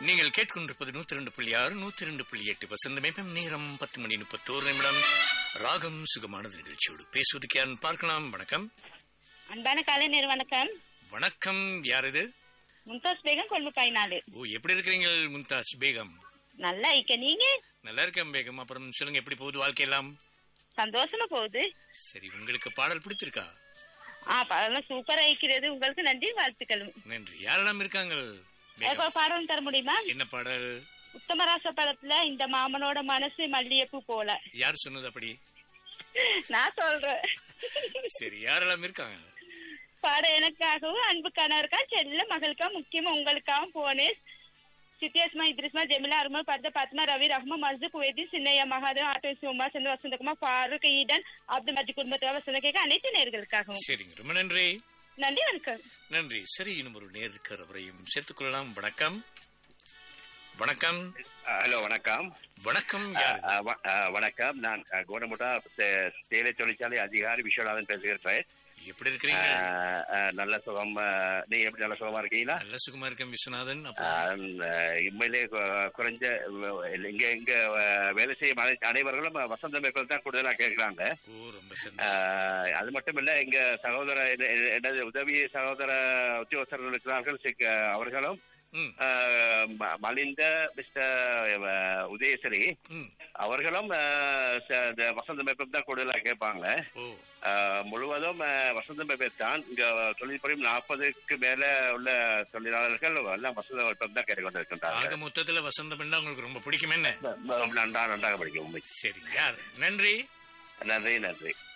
நீங்கள் கேட்கொண்டிருப்பது நூத்தி ரெண்டு புள்ளி ஆறு நூத்தி ரெண்டு புள்ளி எட்டு வசந்த மேப்பம் நேரம் பத்து மணி முப்பத்தோரு நிமிடம் ராகம் சுகமானது நிகழ்ச்சியோடு பேசுவதுக்கு யார் பார்க்கலாம் வணக்கம் அன்பான கலைஞர் வணக்கம் வணக்கம் யார் இது மும்தாஸ் பேகம் கொழும்பு பயனாளு ஓ எப்படி இருக்கிறீங்க மும்தாஜ் பேகம் நல்லா இருக்க நீங்க நல்லா இருக்கேன் பேகம் அப்புறம் சொல்லுங்க எப்படி போகுது வாழ்க்கையெல்லாம் சந்தோஷமா போகுது சரி உங்களுக்கு பாடல் பிடித்திருக்கா ஆ படம் சூப்பரா இருக்கிறது உங்களுக்கு நன்றி வாழ்த்துக்களும் நன்றி யாரெல்லாம் இருக்காங்க எனக்கு பேகம் ஒரு பாடம் தர முடியுமா என்ன பாடல் உத்தமராச படத்துல இந்த மாமனோட மனசு மல்லிகைப்பூ போல யார் சொன்னது அப்படி நான் சொல்றேன் சரி யாரெல்லாம் இருக்காங்க பாடம் எனக்காகவும் அன்பு கணவருக்கா செல்ல மகளுக்கா முக்கியமா உங்களுக்காகவும் போனேன் சித்தியாஸ்மா இத்ரிஸ்மா ஜெமிலா அருமல் பர்த பத்மா ரவி ரஹ்மா மஸ்து குவேதி சின்னையா மகாதேவ் ஆட்டோ சிவமா சந்திர வசந்தகுமார் ஃபாரூக் ஈடன் அப்துல் மஜி குடும்பத்தில் வசந்த கேட்க அனைத்து நேர்களுக்காகவும் சரிங்க ரொம்ப நன்றி நன்றி வணக்கம் நன்றி சரி இன்னும் ஒரு நேர் இருக்கிறவரையும் சேர்த்துக் கொள்ளலாம் வணக்கம் வணக்கம் ஹலோ வணக்கம் வணக்கம் யார் இது? அஹ், வ- அஹ், வணக்கம் நான் அஹ், கோடமுட்டா தே- தேயிலை தொழிற்சாலை அதிகாரி விஸ்வநாதன் பேசுகிறேன் எப்படி இருக்கிறீங்க அஹ், அஹ், நல்ல சுகம் அஹ், நீங்க எப்படி நல்ல சுகமா இருக்கீங்களா நல்ல சுகமா இருக்கேன் விஸ்வநாதன் அப்போ அஹ், உண்மையிலே கு- குறைஞ்ச அஹ், இங்க இங்க அஹ், வேலை செய்யும் அனை- அனைவர்களும் வசந்த மேற்கொள் தான் கூடுதலா கேட்கிறாங்க ஓ ரொம்ப சந்தோஷம் அஹ், அது மட்டும் இல்ல எங்க சகோதர என்ன- என்ன- எனது உதவி சகோதர உத்தியோகஸ்தர்கள் இருக்கிறார்கள் சிக்க- அவர்களும் ம், அஹ், ம- மலிந்த மிஸ்டர் அஹ், உதயஸ்ரீ ம். அவர்களும் அஹ், ச- இந்த வசந்த மேப்பம் தான் கூடுதலா கேட்பாங்க ஓ அஹ், முழுவதும் அஹ், வசந்த மேப்பம் தான் இங்க தொழில் புரியும் நாற்பதுக்கு மேல உள்ள தொழிலாளர்கள் எல்லாம் வசந்த மேப்பம் தான் ஆக கேட்டுக்கொண்டிருக்கின்றாங்க மொத்தத்துல வசந்தம் பண்ணா உங்களுக்கு ரொம்ப பிடிக்கும் என்ன நன்றா நன்றாக படிக்கும் உண்மை சரி யார் நன்றி நன்றி நன்றி